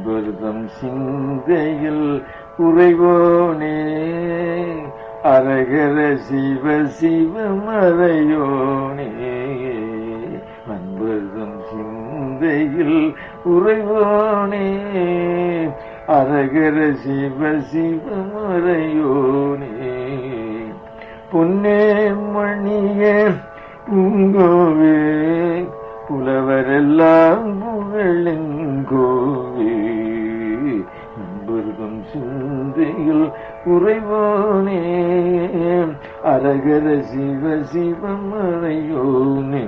அன்பர்தம் சிந்தையில் உறைவோனே அரகர சிவ சிவ மறையோனே அன்பர்தம் சிந்தையில் உறைவோனே அரகர சிவ சிவ மறையோனே பொன்னே மணியே பூங்கோவே புலவரெல்லாம் புகழெங்கோவே நம்பருகம் சிந்தையில் உறைவோனே அரகர சிவ சிவ மறையோனே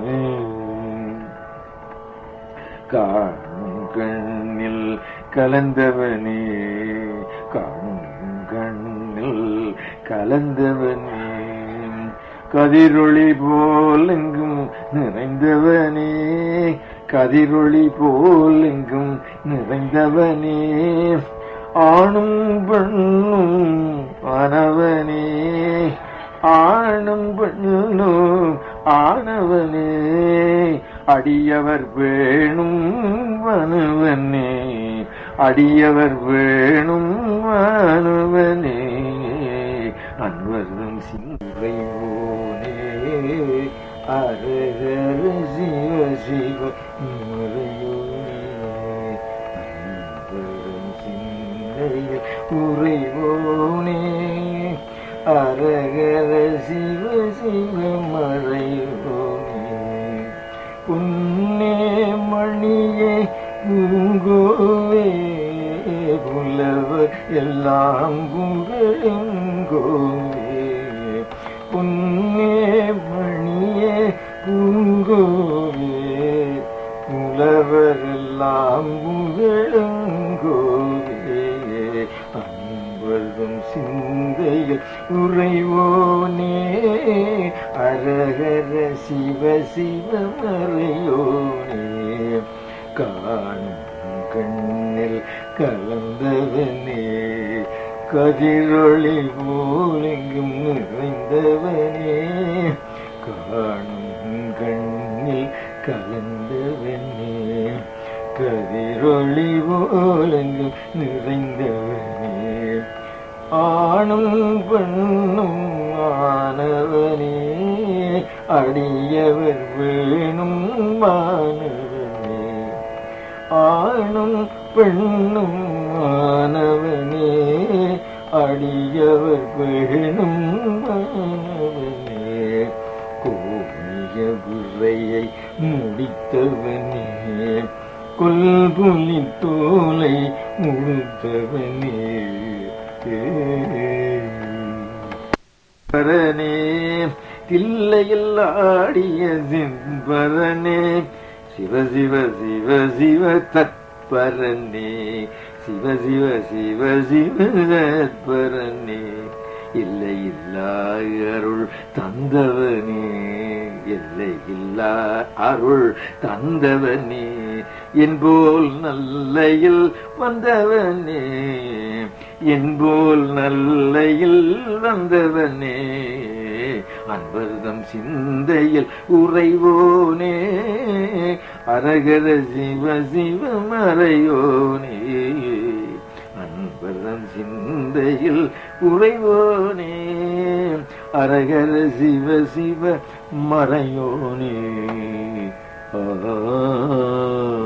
காணும் கண்ணில் கலந்தவனே காணும் கண்ணில் கலந்தவனே கதிரொளி போல் எங்கும் நிறைந்தவனே கதிரொளி போல் எங்கும் நிறைந்தவனே ஆணும் பெண்ணும் ஆனவனே ஆணும் பெண்ணும் ஆனவனே அடியவர் வேணும் வனுவனே அடியவர் வேணும் வனுவனே அன்வரும் சிந்தைவோனே அரகர சிவ சிவ முறையோனே அன்பரும் சிந்தையில் உறைவோனே அரகர சிவ சிவ மறையோனே புன்னே மணியே பூங்கோவே புலவர் எல்லாம் புகழெங்கோவே புன்னே மணியே பூங்கோவே புலவர் எல்லாம் புகழெங்கோவே அன்பதும் சிந்தையில் உறைவோனே அரகர சிவ சிவ மறையோனே காணும் கண்ணில் கலந்தவனே கதிரொளி போலெங்கும் நிறைந்தவனே காணும் கண்ணில் கலந்தவனே கதிரொளி போலெங்கும் நிறைந்தவனே ஆணும் பெண்ணும் ஆனவனே அடியவர் வேணும் மாணவனே ஆணும் பெண்ணும் ஆனவனே அடியவர் வேணும் மாணவனே கோமிய உரையை முடித்தவனே கொல்புலி தோலை முழுத்தவனே பரனே தில்லையில் ஆடிய சிம்பரனே சிவ சிவ சிவ சிவ தத்பரனே சிவ சிவ சிவ சிவ தத்பரனே இல்லை இல்லா அருள் தந்தவனே இல்லை இல்லா அருள் தந்தவனே என்போல் நல்லையில் வந்தவனே என்போல் நல்லையில் வந்தவனே அன்பர்தம் சிந்தையில் உறைவோனே அரகர சிவ சிவ மறையோனே அன்பர்தம் சிந்தையில் உறைவோனே அரகர சிவ சிவ மறையோனே ஆ